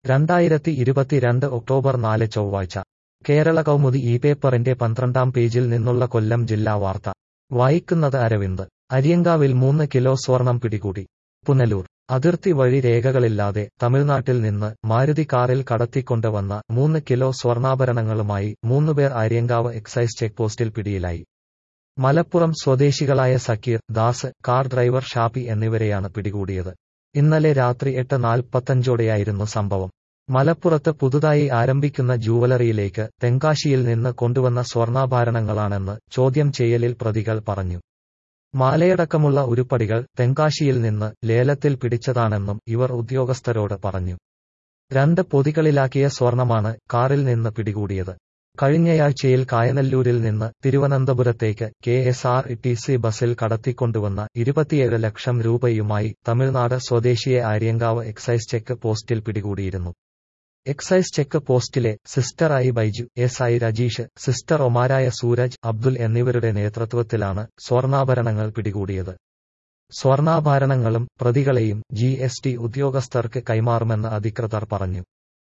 രണ്ടായിരത്തി ഇരുപത്തിരണ്ട് ഒക്ടോബർ നാല് ചൊവ്വാഴ്ച കേരള കൗമുദി ഈ പേപ്പറിന്റെ പന്ത്രണ്ടാം പേജിൽ നിന്നുള്ള കൊല്ലം ജില്ലാ വാർത്ത വായിക്കുന്നത് അരവിന്ദ് അരിയങ്കാവിൽ മൂന്ന് കിലോ സ്വർണം പിടികൂടി പുനലൂർ അതിർത്തി വഴി രേഖകളില്ലാതെ തമിഴ്നാട്ടിൽ നിന്ന് മാരുതി കാറിൽ കടത്തിക്കൊണ്ടുവന്ന മൂന്ന് കിലോ സ്വർണ്ണാഭരണങ്ങളുമായി മൂന്നുപേർ ആര്യങ്കാവ് എക്സൈസ് ചെക്ക് പോസ്റ്റിൽ പിടിയിലായി മലപ്പുറം സ്വദേശികളായ സക്കീർ ദാസ് കാർ ഡ്രൈവർ ഷാപ്പി എന്നിവരെയാണ് പിടികൂടിയത് ഇന്നലെ രാത്രി എട്ട് നാൽപ്പത്തഞ്ചോടെയായിരുന്നു സംഭവം മലപ്പുറത്ത് പുതുതായി ആരംഭിക്കുന്ന ജൂവലറിയിലേക്ക് തെങ്കാശിയിൽ നിന്ന് കൊണ്ടുവന്ന സ്വർണ്ണാഭരണങ്ങളാണെന്ന് ചോദ്യം ചെയ്യലിൽ പ്രതികൾ പറഞ്ഞു മാലയടക്കമുള്ള ഉരുപ്പടികൾ തെങ്കാശിയിൽ നിന്ന് ലേലത്തിൽ പിടിച്ചതാണെന്നും ഇവർ ഉദ്യോഗസ്ഥരോട് പറഞ്ഞു രണ്ട് പൊതികളിലാക്കിയ സ്വർണമാണ് കാറിൽ നിന്ന് പിടികൂടിയത് കഴിഞ്ഞയാഴ്ചയിൽ കായനല്ലൂരിൽ നിന്ന് തിരുവനന്തപുരത്തേക്ക് K S R T C ബസിൽ കടത്തിക്കൊണ്ടുവന്ന ഇരുപത്തിയേഴ് ലക്ഷം രൂപയുമായി തമിഴ്നാട് സ്വദേശിയെ ആര്യങ്കാവ് എക്സൈസ് ചെക്ക് പോസ്റ്റിൽ പിടികൂടിയിരുന്നു എക്സൈസ് ചെക്ക് പോസ്റ്റിലെ സിസ്റ്റർ ഐ ബൈജു എസ് ഐ രജീഷ് സിസ്റ്റർ ഒമാരായ സൂരജ് അബ്ദുൽ എന്നിവരുടെ നേതൃത്വത്തിലാണ് സ്വർണ്ണാഭരണങ്ങൾ പിടികൂടിയത് സ്വർണ്ണാഭരണങ്ങളും പ്രതികളെയും ജി എസ് ടി ഉദ്യോഗസ്ഥർക്ക് കൈമാറുമെന്ന് അധികൃതർ പറഞ്ഞു